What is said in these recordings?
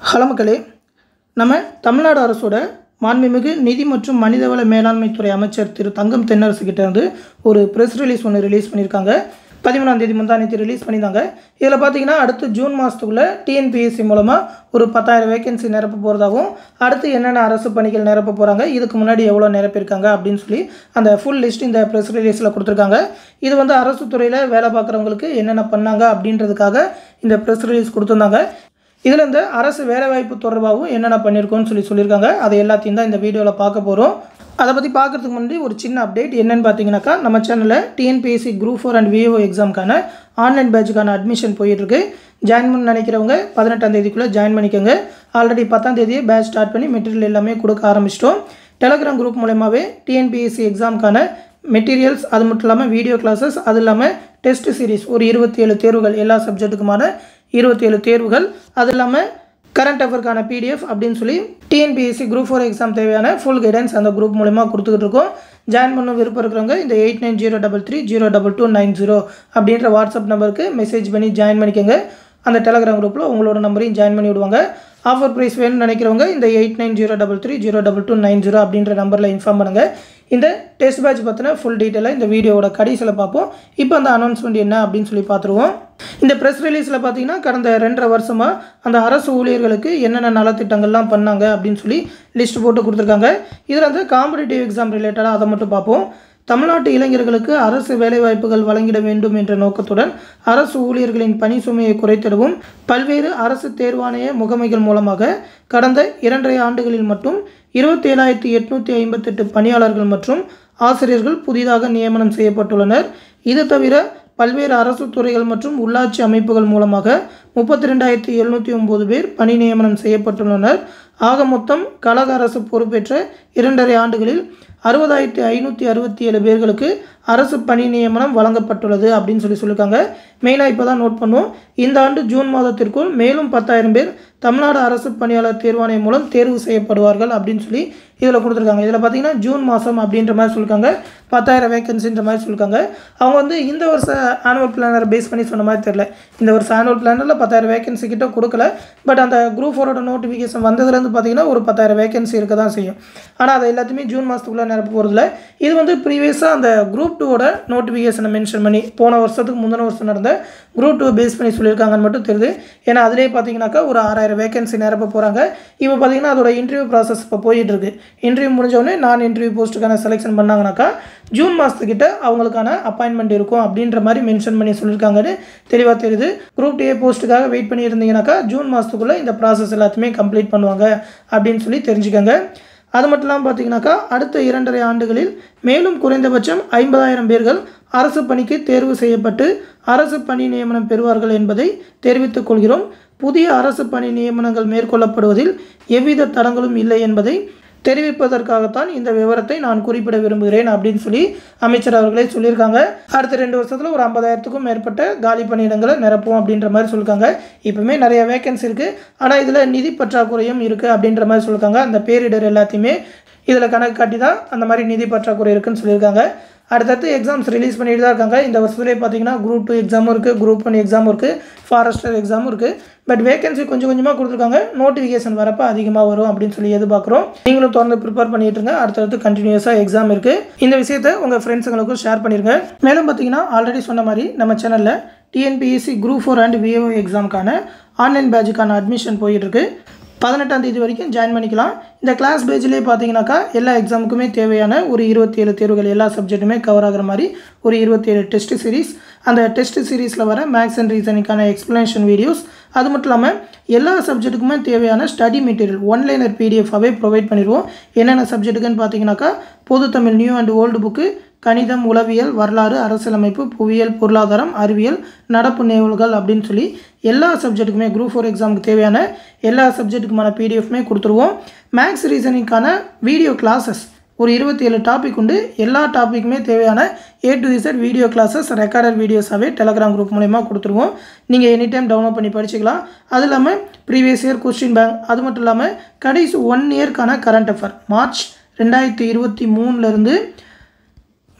hello மக்களே நம்ம தமிழ்நாடு அரசோட மாண்புமிகு நிதி மற்றும் மனிதவள மேலாண்மைத்துறை அமைச்சர் திரு தங்கம் தென்னரசு கிட்ட இருந்து ஒரு ப்ரெஸ் ரிலீஸ் ஒன்று ரிலீஸ் பண்ணியிருக்காங்க பதிமூணாம் தேதி முந்தானேத்தி ரிலீஸ் பண்ணியிருந்தாங்க இதில் பார்த்தீங்கன்னா அடுத்து ஜூன் மாதத்துக்குள்ளே டிஎன்பிஎஸ்சி மூலமாக ஒரு பத்தாயிரம் வேகன்சி நிரப்ப போகிறதாகவும் அடுத்து என்னென்ன அரசு பணிகள் நிரப்ப போகிறாங்க இதுக்கு முன்னாடி எவ்வளோ நிரப்பியிருக்காங்க அப்படின்னு சொல்லி அந்த ஃபுல் லிஸ்ட் இந்த ப்ரெஸ் ரிலீஸில் கொடுத்துருக்காங்க இது வந்து அரசு துறையில் வேலை பார்க்குறவங்களுக்கு என்னென்ன பண்ணாங்க அப்படின்றதுக்காக இந்த ப்ரெஸ் ரிலீஸ் கொடுத்துருந்தாங்க இதில் இந்த அரசு வேலைவாய்ப்பு தொடர்பாகவும் என்னென்ன பண்ணியிருக்கோன்னு சொல்லி சொல்லியிருக்காங்க அதை எல்லாத்தையும் தான் இந்த வீடியோவில் பார்க்க போகிறோம் அதை பற்றி பார்க்குறதுக்கு முன்னாடி ஒரு சின்ன அப்டேட் என்னென்னு பார்த்தீங்கன்னாக்கா நம்ம சேனலில் TNPSC group four and VO எக்ஸாம்க்கான ஆன்லைன் பேட்சுக்கான அட்மிஷன் போயிட்டுருக்கு ஜாயின் பண்ண நினைக்கிறவங்க பதினெட்டாம் தேதிக்குள்ளே ஜாயின் பண்ணிக்கோங்க ஆல்ரெடி பத்தாம் தேதியே பேட்ச் ஸ்டார்ட் பண்ணி மெட்டீரியல் எல்லாமே கொடுக்க ஆரம்பிச்சிட்டோம் டெலகிராம் குரூப் மூலயமாவே டிஎன்பிஎஸ்சி எக்ஸாமுக்கான மெட்டீரியல்ஸ் அது மட்டும் இல்லாமல் வீடியோ கிளாஸஸ் அது இல்லாமல் டெஸ்ட் சீரிஸ் ஒரு இருபத்தி ஏழு தேர்வுகள் எல்லா சப்ஜெக்ட்டுக்குமான இருபத்தி ஏழு தேர்வுகள் அது இல்லாமல் கரண்ட் அஃபருக்கான பிடிஎஃப் அப்படின்னு சொல்லி டிஎன்பிஎஸ்சி குரூப் ஃபோர் எக்ஸாம் தேவையான ஃபுல் கைடன்ஸ் அந்த குரூப் மூலிமா கொடுத்துக்கிட்டு இருக்கோம் ஜாயின் பண்ண விருப்பம் இருக்கிறவங்க இந்த eight nine zero double three zero double two nine zero அப்படின்ற வாட்ஸ்அப் நம்பருக்கு மெசேஜ் பண்ணி ஜாயின் பண்ணிக்கோங்க அந்த டெலகிராம் குரூப்பில் உங்களோட நம்பரையும் ஜாயின் பண்ணி விடுவாங்க ஆஃபர் ப்ரைஸ் வேணும்னு நினைக்கிறவங்க இந்த eight nine zero double three zero double two nine zero அப்படின்ற நம்பரில் இன்ஃபார்ம் பண்ணுங்கள் இந்த டெஸ்ட் பேட்ச் பற்றின ஃபுல் டீட்டெயிலாக இந்த வீடியோவோட கடைசியில் பார்ப்போம் இப்போ அந்த அனௌன்ஸ்மெண்ட் என்ன அப்படின்னு சொல்லி பார்த்துருவோம் இந்த ப்ரெஸ் ரிலீஸில் பார்த்தீங்கன்னா கடந்த ரெண்டரை வருஷமாக அந்த அரசு ஊழியர்களுக்கு என்னென்ன நலத்திட்டங்கள்லாம் பண்ணாங்க அப்படின்னு சொல்லி லிஸ்ட் போட்டு கொடுத்துருக்காங்க இதில் வந்து காம்படிட்டிவ் எக்ஸாம் ரிலேட்டடாக அதை மட்டும் பார்ப்போம் தமிழ்நாட்டு இளைஞர்களுக்கு அரசு வேலைவாய்ப்புகள் வழங்கிட வேண்டும் என்ற நோக்கத்துடன் அரசு ஊழியர்களின் பணி சுமையை குறைத்திடவும் பல்வேறு அரசு தேர்வாணைய முகமைகள் மூலமாக கடந்த இரண்டரை ஆண்டுகளில் மட்டும் இருபத்தி ஏழாயிரத்தி எட்நூற்றி ஐம்பத்தெட்டு பணியாளர்கள் மற்றும் ஆசிரியர்கள் புதிதாக நியமனம் செய்யப்பட்டுள்ளனர் இது தவிர பல்வேறு அரசு துறைகள் மற்றும் உள்ளாட்சி அமைப்புகள் மூலமாக முப்பத்தி ரெண்டாயிரத்தி எழுநூற்றி ஒம்பது பேர் பணி நியமனம் செய்யப்பட்டுள்ளனர் ஆக மொத்தம் கழக அரசு பொறுப்பேற்ற இரண்டரை ஆண்டுகளில் அறுபதாயிரத்தி ஐநூற்றி அறுபத்தி ஏழு பேர்களுக்கு அரசு பணி நியமனம் வழங்கப்பட்டுள்ளது அப்படின்னு சொல்லி சொல்லியிருக்காங்க மெயினாக இப்போ தான் நோட் பண்ணுவோம் இந்த ஆண்டு ஜூன் மாதத்திற்குள் மேலும் பத்தாயிரம் பேர் தமிழ்நாடு அரசு பணியாளர் தேர்வாணையம் மூலம் தேர்வு செய்யப்படுவார்கள் அப்படின்னு சொல்லி இதில் கொடுத்துருக்காங்க இதில் பார்த்தீங்கன்னா ஜூன் மாதம் அப்படின்ற மாதிரி சொல்லியிருக்காங்க பத்தாயிரம் வேகன்சின்ற மாதிரி சொல்லியிருக்காங்க அவங்க வந்து இந்த வருஷம் ஆனுவல் பிளானர் பேஸ் பண்ணி சொன்ன மாதிரி தெரில இந்த வருஷம் ஆனுவல் பிளானரில் பத்தாயிரம் வேகன்சி கிட்ட கொடுக்கல பட் அந்த குரூப் ஃபோரோட நோட்டிஃபிகேஷன் வந்ததுலேருந்து பார்த்தீங்கன்னா ஒரு பத்தாயிரம் வேகன்சி இருக்க தான் செய்யும் ஆனால் அதை எல்லாத்தையுமே ஜூன் மாதத்துக்குள்ளே நிரப்ப போகிறதில்ல இது வந்து ப்ரீவியஸாக அந்த குரூப் டூவோட நோட்டிஃபிகேஷனை மென்ஷன் பண்ணி போன வருஷத்துக்கு முந்தின வருஷம் நடந்த குரூப் டூ பேஸ் பண்ணி சொல்லியிருக்காங்கன்னு மட்டும் தெரியுது ஏன்னா அதிலே பார்த்தீங்கன்னாக்கா ஒரு ஆறாயிரம் வேகன்சி நிரப்ப போகிறாங்க இப்போ பார்த்தீங்கன்னா அதோட இன்டர்வியூ ப்ராசஸ் இப்போ போயிட்டு இருக்கு இன்டர்வியூ முடிஞ்சவொடனே நான் இன்டர்வியூ போஸ்ட்டுக்கான செலெக்ஷன் பண்ணாங்கனாக்கா ஜூன் மாதத்துக்கிட்ட அவங்களுக்கான அப்பாயின்மெண்ட் இருக்கும் அப்படின்ற மாதிரி மென்ஷன் பண்ணி சொல்லியிருக்காங்கன்னு தெளிவாக தெரியுது குரூப் டே போஸ்ட்டுக்காக வெயிட் பண்ணி இருந்தீங்கன்னாக்கா ஜூன் மாதத்துக்குள்ளே இந்த ப்ராசஸ் எல்லாத்தையுமே கம்ப்ளீட் பண்ணுவாங்க அப்படின்னு சொல்லி தெரிஞ்சுக்கோங்க அது மட்டும் இல்லாமல் பார்த்தீங்கன்னாக்கா அடுத்த இரண்டரை ஆண்டுகளில் மேலும் குறைந்தபட்சம் ஐம்பதாயிரம் பேர்கள் அரசு பணிக்கு தேர்வு செய்யப்பட்டு அரசு பணி நியமனம் பெறுவார்கள் என்பதை தெரிவித்துக் கொள்கிறோம் புதிய அரசு பணி நியமனங்கள் மேற்கொள்ளப்படுவதில் எவ்வித தடங்களும் இல்லை என்பதை தெரிவிப்பதற்காகத்தான் இந்த விவரத்தை நான் குறிப்பிட விரும்புகிறேன் அப்படின்னு சொல்லி அமைச்சர் அவர்களே சொல்லியிருக்காங்க அடுத்த ரெண்டு வருஷத்தில் ஒரு ஐம்பதாயிரத்துக்கும் மேற்பட்ட காலி பணியிடங்களை நிரப்பும் அப்படின்ற மாதிரி சொல்லியிருக்காங்க இப்போவுமே நிறைய வேகன்சி இருக்குது ஆனால் இதில் நிதி பற்றாக்குறையும் இருக்குது அப்படின்ற மாதிரி சொல்லியிருக்காங்க அந்த பேரிடர் எல்லாத்தையுமே இதில் கணக்கு காட்டி தான் அந்த மாதிரி நிதி பற்றாக்குறை இருக்குன்னு சொல்லியிருக்காங்க அடுத்தடுத்து எக்ஸாம்ஸ் ரிலீஸ் பண்ணிட்டு தான் இருக்காங்க இந்த வருஷத்துலேயே பார்த்தீங்கன்னா குரூப் டூ எக்ஸாமும் இருக்குது குரூப் ஒன் எக்ஸாமும் இருக்குது ஃபாரஸ்டர் எக்ஸாமும் இருக்குது பட் வேகன்சி கொஞ்சம் கொஞ்சமாக கொடுத்துருக்காங்க நோட்டிஃபிகேஷன் வரப்போ அதிகமாக வரும் அப்படின்னு சொல்லி எதிர்பார்க்குறோம் நீங்களும் தொடர்ந்து ப்ரிப்பேர் பண்ணிட்டு இருங்க அடுத்தடுத்து கண்டினியூஸாக எக்ஸாம் இருக்குது இந்த விஷயத்தை உங்கள் ஃப்ரெண்ட்ஸுங்களுக்கும் ஷேர் பண்ணிடுங்க மேலும் பார்த்தீங்கன்னா ஆல்ரெடி சொன்ன மாதிரி நம்ம சேனலில் TNPSC group four and VAO எக்ஸாமுக்கான ஆன்லைன் பேட்சுக்கான அட்மிஷன் போயிட்டுருக்கு பதினெட்டாம் தேதி வரைக்கும் ஜாயின் பண்ணிக்கலாம் இந்த கிளாஸ் பேஜ்லேயே பார்த்தீங்கன்னாக்கா எல்லா எக்ஸாமுக்குமே தேவையான ஒரு இருபத்தி ஏழு தேர்வுகள் எல்லா சப்ஜெக்ட்டுமே கவர் ஆகிற மாதிரி ஒரு இருபத்தி ஏழு டெஸ்ட் சீரிஸ் அந்த டெஸ்ட் சீரீஸில் வர மேக்ஸ் அண்ட் ரீசனிங்கான எக்ஸ்ப்ளனேஷன் வீடியோஸ் அது மட்டும் இல்லாமல் எல்லா சப்ஜெக்ட்டுக்குமே தேவையான ஸ்டடி மெட்டீரியல் ஒன்லைனர் பிடிஎஃபாகவே ப்ரொவைட் பண்ணிடுவோம் என்னென்ன சப்ஜெக்ட்டுக்குன்னு பார்த்தீங்கன்னாக்கா பொது தமிழ் நியூ அண்ட் ஓல்டு புக்கு கணிதம் உளவியல் வரலாறு அரசியலமைப்பு புவியியல் பொருளாதாரம் அறிவியல் நடப்பு நேவல்கள் அப்படின்னு சொல்லி எல்லா சப்ஜெக்ட்டுக்குமே குரூப் ஃபோர் எக்ஸாமுக்கு தேவையான எல்லா சப்ஜெக்ட்டுக்குமான பிடிஎஃப்மே கொடுத்துருவோம் மேக்ஸ் ரீசனிங்கான வீடியோ கிளாஸஸ் ஒரு இருபத்தி ஏழு டாபிக் உண்டு எல்லா டாப்பிக்குமே தேவையான A to Z video classes recorded வீடியோஸாகவே டெலகிராம் குரூப் மூலயமா கொடுத்துருவோம் நீங்கள் எனி டைம் டவுன்லோட் பண்ணி படிச்சுக்கலாம் அது இல்லாமல் ப்ரீவியஸ் இயர் கொஸ்டின் பேங்க் அது மட்டும் இல்லாமல் கடைசி ஒன் இயர்க்கான கரண்ட் அஃபேர் மார்ச் ரெண்டாயிரத்தி இருபத்தி மூணுலேருந்து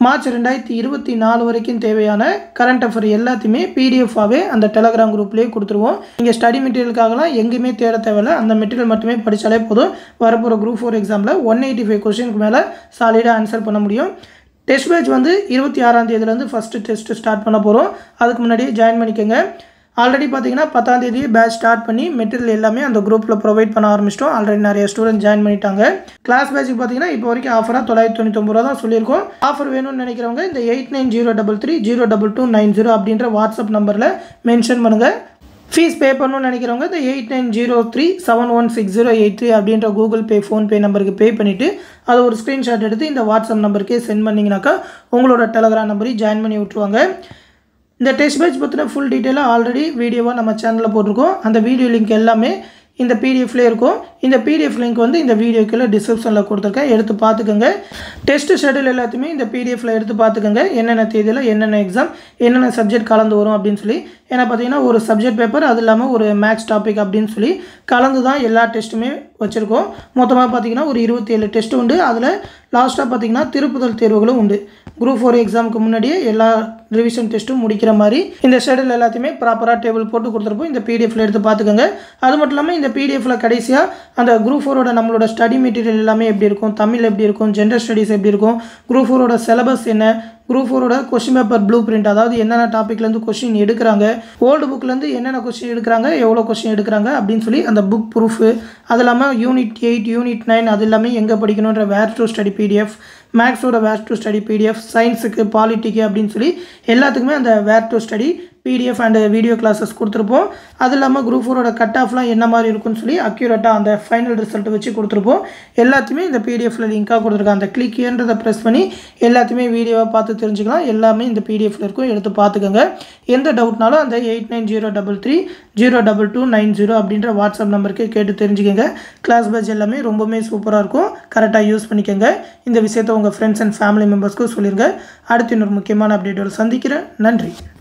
மார்ச் ரெண்டாயிரத்தி இருபத்தி நாலு வரைக்கும் தேவையான கரண்ட் அஃபேர் எல்லாத்தையுமே பிடிஎஃபாகவே அந்த டெலகிராம் குரூப்லேயே கொடுத்துருவோம் நீங்கள் ஸ்டடி மெட்டீரியலுக்காகலாம் எங்கேயுமே தேட தேவையில்ல அந்த மெட்டீரியல் மட்டுமே படித்தாலே போதும் வரப்போகிற குரூப் ஃபோர் எக்ஸாமில் ஒன் எயிட்டி ஃபைவ் கொஸ்டினுக்கு மேலே சாலிடாக ஆன்சர் பண்ண முடியும் டெஸ்ட் பேட்ச் வந்து இருபத்தி ஆறாம் தேதியிலேருந்து ஃபஸ்ட்டு டெஸ்ட்டு ஸ்டார்ட் பண்ண போகிறோம் அதுக்கு முன்னாடியே ஜாயின் பண்ணிக்கோங்க ஆல்ரெடி பார்த்தீங்கன்னா பத்தாம் தேதி பேட்ச் ஸ்டார்ட் பண்ணி மெட்டீரியல் எல்லாமே அந்த குரூப்பில் ப்ரொவைட் பண்ண ஆரம்பிச்சிட்டோம் ஆல்ரெடி நிறைய ஸ்டூடெண்ட் ஜாயின் பண்ணிட்டாங்க கிளாஸ் பேட்சுக்கு பார்த்தீங்கன்னா இப்போ வரைக்கும் ஆஃபராக தொள்ளாயிரத்தி தொண்ணூத்தொம்பது ரூபா தான் சொல்லியிருக்கோம் ஆஃபர் வேணும்னு நினைக்கிறவங்க இந்த eight nine zero double three zero double two nine zero அப்படின்ற வாட்ஸ்அப் நம்பரில் மென்ஷன் பண்ணுங்கள் ஃபீஸ் பே பண்ணணும்னு நினைக்கிறவங்க இந்த eight nine zero three seven one six zero eight three அப்படின்ற கூகுள் பே ஃபோன்பே நம்பருக்கு பே பண்ணிவிட்டு அதை ஒரு ஸ்க்ரீன்ஷாட் எடுத்து இந்த வாட்ஸ்அப் நம்பருக்கே சென்ட் பண்ணிங்கனாக்கா உங்களோட டெலகிராம் நம்பரையும் ஜாயின் பண்ணி விட்ருவாங்க இந்த டெஸ்ட் பேட்ச் பற்றின ஃபுல் டீட்டெயிலாக ஆல்ரெடி வீடியோவாக நம்ம சேனலில் போட்டிருக்கோம் அந்த வீடியோ லிங்க் எல்லாமே இந்த பிடிஎஃப்லேயே இருக்கும் இந்த பிடிஎஃப் லிங்க் வந்து இந்த வீடியோக்குள்ள டிஸ்கிரிப்ஷனில் கொடுத்துருக்கேன் எடுத்து பார்த்துக்கோங்க டெஸ்ட் ஷெடியூல் எல்லாத்தையுமே இந்த பிடிஎஃப்ல எடுத்து பார்த்துக்கோங்க என்னென்ன தேதியில் என்னென்ன எக்ஸாம் என்னென்ன சப்ஜெக்ட் கலந்து வரும் அப்படின்னு சொல்லி ஏன்னா பார்த்தீங்கன்னா ஒரு சப்ஜெக்ட் பேப்பர் அது இல்லாமல் ஒரு மேக்ஸ் டாபிக் அப்படின்னு சொல்லி கலந்து தான் எல்லா டெஸ்ட்டுமே வச்சுருக்கோம் மொத்தமாக பார்த்தீங்கன்னா ஒரு இருபத்தி ஏழு டெஸ்ட் உண்டு அதில் லாஸ்ட்டாக பார்த்தீங்கன்னா திருப்புதல் தேர்வுகளும் உண்டு குரூப் ஃபோர் எக்ஸாமுக்கு முன்னாடியே எல்லா ரிவிஷன் டெஸ்ட்டும் முடிக்கிற மாதிரி இந்த ஷெடியூல் எல்லாத்தையுமே ப்ராப்பராக டேபிள் போட்டு கொடுத்துருப்போம் இந்த பிடிஎஃப்ல எடுத்து பார்த்துக்கோங்க அது மட்டும் இல்லாமல் இந்த பிடிஎஃப்ல கடைசியாக அந்த குரூப் ஃபோரோட நம்மளோட ஸ்டடி மெட்டீரியல் எல்லாமே எப்படி இருக்கும் தமிழ் எப்படி இருக்கும் ஜென்டர் ஸ்டடீஸ் எப்படி இருக்கும் குரூப் ஃபோரோட சிலபஸ் என்ன குரூப் ஃபோரோட கொஷின் பேப்பர் ப்ளூ பிரிண்ட் அதாவது என்னென்ன டாப்பிக்லேருந்து கொஷின் எடுக்கிறாங்க ஓல்டு புக்லேருந்து என்னென்ன கொஷின் எடுக்கிறாங்க எவ்வளோ கொஷின் எடுக்கிறாங்க அப்படின்னு சொல்லி அந்த புக் ப்ரூஃபு அது இல்லாமல் யூனிட் எயிட் யூனிட் நைன் அது எல்லாமே எங்கே படிக்கணுன்ற வேர் டு ஸ்டடி பிடிஎஃப் மேக்ஸோட வேர் டு ஸ்டடி பிடிஎஃப் சயின்ஸுக்கு பாலிட்டிக்கு அப்படின்னு சொல்லி எல்லாத்துக்குமே அந்த where to study PDF and video classes கொடுத்துருப்போம் அது இல்லாமல் குரூப் ஃபோரோட கட் ஆஃப்லாம் என்ன மாதிரி இருக்குன்னு சொல்லி அக்யூரேட்டாக அந்த ஃபைனல் ரிசல்ட் வச்சு கொடுத்துருப்போம் எல்லாத்தையுமே இந்த பிடிஎஃப்ல லிங்காக கொடுத்துருக்காங்க அந்த கிளிக்ன்றதை ப்ரெஸ் பண்ணி எல்லாத்தையுமே வீடியோவாக பார்த்து தெரிஞ்சுக்கலாம் எல்லாமே இந்த பிடிஎஃப்ல இருக்கும் எடுத்து பார்த்துக்கோங்க எந்த டவுட்னாலும் அந்த eight nine zero double three zero double two nine zero அப்படின்ற வாட்ஸ்அப் நம்பருக்கு கேட்டு தெரிஞ்சுக்கோங்க கிளாஸ் பேட்ச் எல்லாமே ரொம்பவுமே சூப்பராக இருக்கும் கரெக்டாக யூஸ் பண்ணிக்கோங்க இந்த விஷயத்தை உங்கள் ஃப்ரெண்ட்ஸ் அண்ட் ஃபேமிலி மெம்பர்ஸ்க்கும் சொல்லிடுங்க அடுத்து இன்னொரு முக்கியமான அப்டேட்டோட சந்திக்கிறேன் நன்றி